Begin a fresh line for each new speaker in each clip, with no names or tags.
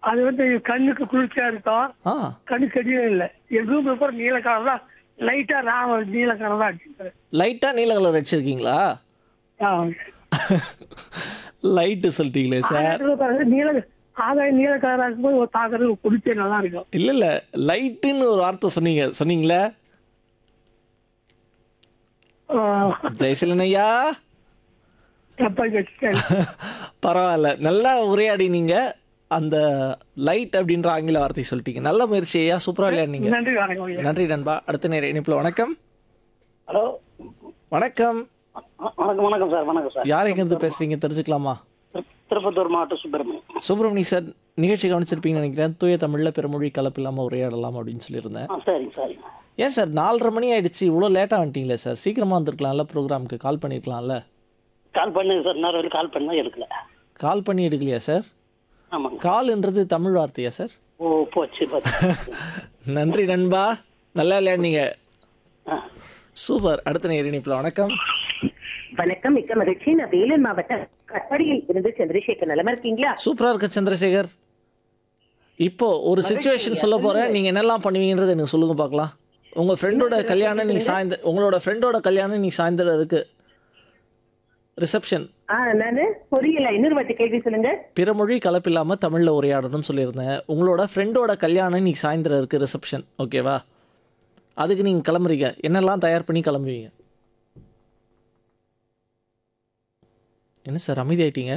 அது வந்து கண்ணுக்கு குளிர்ச்சியா இருக்கும்
ஆ
கண்ணுக்கு கடியும் இல்லை என் ரூம் பேப்பர் நீல கலர் தான் லைட்டா நான் நீல கலர் தான் அடிச்சிருக்கேன்
லைட்டாக நீல கலர் அடிச்சிருக்கீங்களா லைட்டு சொல்லிட்டீங்களே சார்
நீல ஆதாயம் நீல கலரா இருக்கும்போது ஒரு தாக்குறது குடிச்சே நல்லா இருக்கும்
இல்லை இல்லை லைட்டுன்னு ஒரு வார்த்தை சொன்னீங்க சொன்னீங்களே
ஆஹ்
ஜெயசீலன் ஐயா
தப்பா வச்சுட்டேன்
பரவாயில்ல நல்லா உரையாடினீங்க அந்த லைட் அப்படின்ற ஆங்கில வார்த்தை சொல்லிட்டீங்க நல்ல முயற்சி ஐயா சூப்பராக விளையாடுனீங்க
நன்றி வணக்கம் ஐயா.
நன்றி நண்பா அடுத்த நேரம் இணைப்பில் வணக்கம்
ஹலோ
வணக்கம்
வணக்கம் வணக்கம் சார் வணக்கம் சார்
யார் எங்கேருந்து பேசுறீங்க தெரிஞ்சுக்கலாமா
திரு- திருப்பத்தூர் மாவட்டம் சுப்பிரமணியம்
சுப்பிரமணி சார் நிகழ்ச்சி கவனிச்சிருப்பீங்கன்னு நினைக்கிறேன் தூய தமிழில் பிறமொழி கலப்பில்லாமல் உரையாடலாம் அப்படின்னு சொல்லியிருந்தேன்
ஆ சரிங்க சரிங்க
ஏன் சார் நாலரை மணி ஆயிடுச்சு இவ்வளோ லேட்டாக வந்துட்டீங்களே சார் சீக்கிரமாக வந்திருக்கலாம்ல ப்ரோக்ராமுக்கு கால் பண்ணியிருக்கலாம்ல
கால் பண்ணுங்க சார் நேரம் வரைக்கும் கால் பண்ணா எடுக்கல
கால் பண்ணி எடுக்கலையா சார்
ஆமாங்க
கால்ன்றது தமிழ் வார்த்தையா சார்
ஓ போச்சு போச்சு
நன்றி நண்பா நல்லா விளையாடுனீங்க
ஆ.
சூப்பர் அடுத்த நேர இணைப்பில் வணக்கம்
வணக்கம் மிக்க மகிழ்ச்சி நான் வேலூர் மாவட்டம் கட்படியில் இருந்து சந்திரசேகர் நலமா இருக்கீங்களா
சூப்பராக இருக்க சந்திரசேகர் இப்போ ஒரு சுச்சுவேஷன் சொல்ல போகிறேன் நீங்கள் என்னெல்லாம் பண்ணுவீங்கன்றது எனக்கு சொல்லுங்க பார்க்கலாம் உங்கள் ஃப்ரெண்டோட கல்யாணம் நீ சாயந்தர உங்களோட ஃப்ரெண்டோட கல்யாணம் நீ சாயந்தரம் இருக்கு ரிசப்ஷன்
ஆ நானு புரியல இன்னொரு வாட்டி கேள்வி சொல்லுங்க
பிறமொழி கலப்பில்லாமல் தமிழில் உரையாடணும்னு சொல்லியிருந்தேன் உங்களோட ஃப்ரெண்டோட கல்யாணம் நீ சாயந்தரம் இருக்கு ரிசப்ஷன் ஓகேவா அதுக்கு நீங்கள் கிளம்புறீங்க என்னெல்லாம் தயார் பண்ணி கிளம்புவீங்க என்ன சார் அமைதி ஆயிட்டீங்க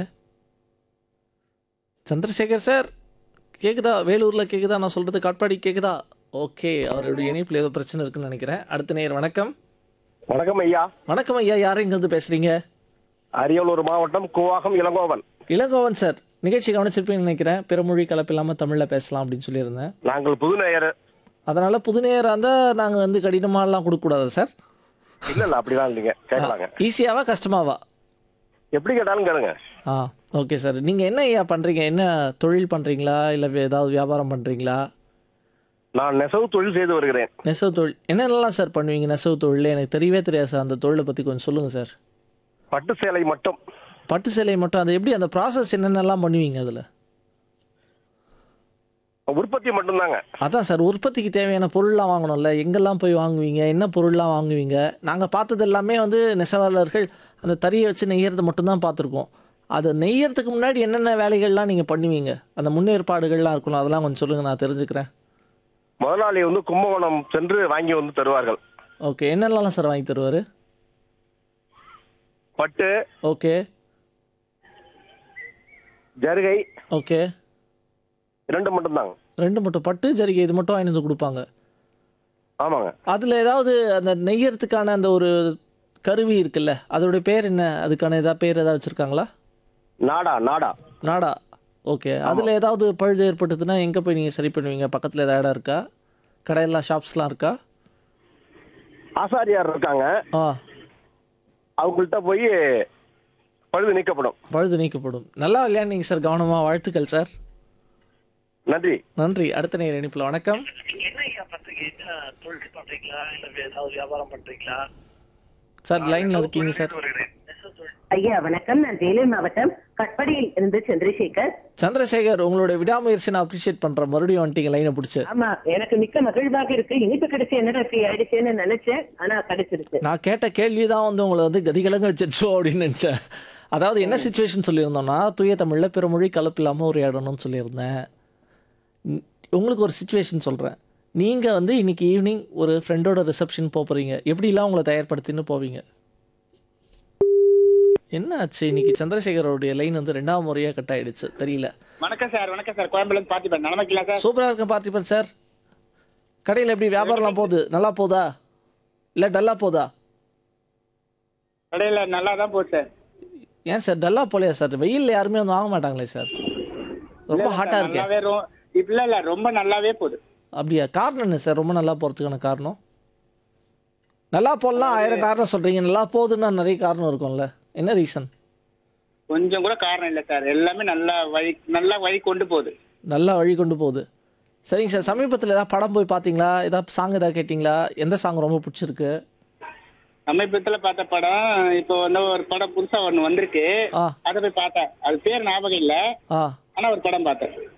சந்திரசேகர் சார் கேக்குதா வேலூரில் கேக்குதா நான் சொல்கிறது காட்பாடி கேக்குதா ஓகே அவருடைய இணைப்பில் ஏதோ பிரச்சனை இருக்குன்னு நினைக்கிறேன் அடுத்த நேர் வணக்கம்
வணக்கம் ஐயா
வணக்கம் ஐயா யாரும் இங்கேருந்து பேசுகிறீங்க
அரியலூர் மாவட்டம் கூவாகம் இளங்கோவன்
இளங்கோவன் சார் நிகழ்ச்சி கவனிச்சிருப்பீங்கன்னு நினைக்கிறேன் பிறமொழி கலப்பில்லாமல் தமிழில் பேசலாம் அப்படின்னு சொல்லியிருந்தேன்
நாங்கள் புதுநேயர்
அதனால புது நேரம் இருந்தால் நாங்கள் வந்து கடினமாலாம் கொடுக்கக்கூடாது சார்
இல்ல இல்ல அப்படிலாம் இல்லைங்க கேட்கலாங்க
ஈஸியாவா கஷ்டமாவா
எப்படி கேட்டாலும் கேளுங்க
ஆ ஓகே சார் நீங்கள் என்ன ஐயா பண்ணுறீங்க என்ன தொழில் பண்ணுறீங்களா இல்லை ஏதாவது வியாபாரம் பண்ணுறீங்களா
நான் நெசவு தொழில் செய்து வருகிறேன்
நெசவு தொழில் என்னென்னலாம் சார் பண்ணுவீங்க நெசவு தொழில் எனக்கு தெரியவே தெரியாது சார் அந்த தொழிலை பற்றி கொஞ்சம் சொல்லுங்கள் சார்
பட்டு சேலை மட்டும்
பட்டு சேலை மட்டும் அது எப்படி அந்த ப்ராசஸ் என்னென்னலாம் பண்ணுவீங்க அதில்
உற்பத்தி மட்டும்தாங்க
அதான் சார் உற்பத்திக்கு தேவையான பொருள்லாம் வாங்கணும்ல எங்கெல்லாம் போய் வாங்குவீங்க என்ன பொருள்லாம் வாங்குவீங்க நாங்கள் பார்த்தது எல்லாமே வந்து நெசவாளர்கள் அந்த தறியை வச்சு நெய்யறது மட்டும்தான் பார்த்துருக்கோம் அதை நெய்யறதுக்கு முன்னாடி என்னென்ன வேலைகள்லாம் நீங்கள் பண்ணுவீங்க அந்த முன்னேற்பாடுகள்லாம் இருக்கணும் அதெல்லாம் கொஞ்சம் சொல்லுங்கள் நான் தெரிஞ்சுக்கிறேன்
முதலாளி வந்து கும்பகோணம் சென்று வாங்கி வந்து தருவார்கள்
ஓகே என்னென்னலாம் சார் வாங்கி தருவார்
பட்டு
ஓகே
ஜருகை
ஓகே
இரண்டு மட்டும்தாங்க
ரெண்டு மட்டும் பட்டு ஜரிகை இது மட்டும் வாங்கி வந்து கொடுப்பாங்க
ஆமாங்க
அதில் ஏதாவது அந்த நெய்யறதுக்கான அந்த ஒரு கருவி இருக்குல்ல அதோடைய பேர் என்ன அதுக்கான ஏதாவது பேர் ஏதாவது வச்சுருக்காங்களா
நாடா நாடா
நாடா ஓகே அதில் ஏதாவது பழுது ஏற்பட்டதுன்னா எங்கே போய் நீங்கள் சரி பண்ணுவீங்க பக்கத்தில் ஏதாவது இடம் இருக்கா கடையெல்லாம் ஷாப்ஸ்லாம் இருக்கா
ஆசாரியார் இருக்காங்க
ஆ
அவங்கள்ட்ட போய் பழுது நீக்கப்படும்
பழுது நீக்கப்படும் நல்லா விளையாடுனீங்க சார் கவனமாக வாழ்த்துக்கள் சார்
நன்றி
நன்றி அடுத்த நேர இணைப்பில் வணக்கம் சார் லைனில் இருக்கீங்க சார்
ஐயா வணக்கம் நான் வேலூர் மாவட்டம் கட்படியில் இருந்து சந்திரசேகர்
சந்திரசேகர் உங்களோட விடாமுயற்சி நான் அப்ரிஷியேட் பண்ணுறேன் மறுபடியும் வந்துட்டீங்க லைனை பிடிச்சி
ஆமா எனக்கு மிக்க மகிழ்வாக இருக்கு இனிப்பு கிடைச்சு என்னடா இப்படி ஆயிடுச்சேன்னு நினைச்சேன் ஆனா கிடைச்சிருச்சு
நான் கேட்ட கேள்வி தான் வந்து உங்களை வந்து கதிகலங்க வச்சிருச்சோ அப்படின்னு நினச்சேன் அதாவது என்ன சுச்சுவேஷன் சொல்லியிருந்தோம்னா தூய தமிழில் பிற மொழி கலப்பு இல்லாமல் உரையாடணும்னு சொல்லியிருந்தேன் உம், உங்களுக்கு ஒரு சுச்சுவேஷன் சொல்கிறேன் நீங்கள் வந்து இன்னைக்கு ஈவினிங் ஒரு ஃப்ரெண்டோட ரிசப்ஷன் போக போகிறீங்க எப்படிலாம் உங்களை தயார்படுத்தின்னு போவீங்க என்ன ஆச்சு இன்னைக்கு சந்திரசேகரோடைய லைன் வந்து ரெண்டாவது முறையாக கட் ஆயிடுச்சு தெரியல
வணக்கம் சார் வணக்கம் சார் கோயம்புல பார்த்துப்பேன் நிலமைக்கலாம் சார்
சூப்பராக இருக்கேன் பார்த்திபன் சார் கடையில் எப்படி வியாபாரம்லாம் போகுது நல்லா போதா இல்லை டல்லாக போதா
கடையில் நல்லா தான் போகுது சார்
ஏன் சார் டல்லா போலையா சார் வெயில்ல யாருமே வந்து வாங்க மாட்டாங்களே சார் ரொம்ப ஹாட்டாக இருக்கே
நல்லாவே ரொ- இல்ல இல்ல ரொம்ப நல்லாவே போகுது
அப்படியா காரணம் என்ன சார் ரொம்ப நல்லா போகிறதுக்கான காரணம் நல்லா போடலாம் ஆயிரம் காரணம் சொல்கிறீங்க நல்லா போகுதுன்னா நிறைய காரணம் இருக்கும்ல என்ன ரீசன்
கொஞ்சம் கூட காரணம் இல்லை சார் எல்லாமே நல்லா வழி நல்லா வழி கொண்டு போகுது
நல்லா வழி கொண்டு போகுது சரிங்க சார் சமீபத்தில் ஏதாவது படம் போய் பார்த்தீங்களா ஏதாவது சாங் ஏதாவது கேட்டிங்களா எந்த சாங் ரொம்ப பிடிச்சிருக்கு
சமீபத்துல பார்த்த படம் இப்போ வந்து ஒரு படம் புதுசா ஒண்ணு வந்திருக்கு
ஆ
அதை போய் பார்த்தேன் அது பேர் ஞாபகம் இல்ல
ஆ
ஆனா ஒரு படம் பார்த்தேன்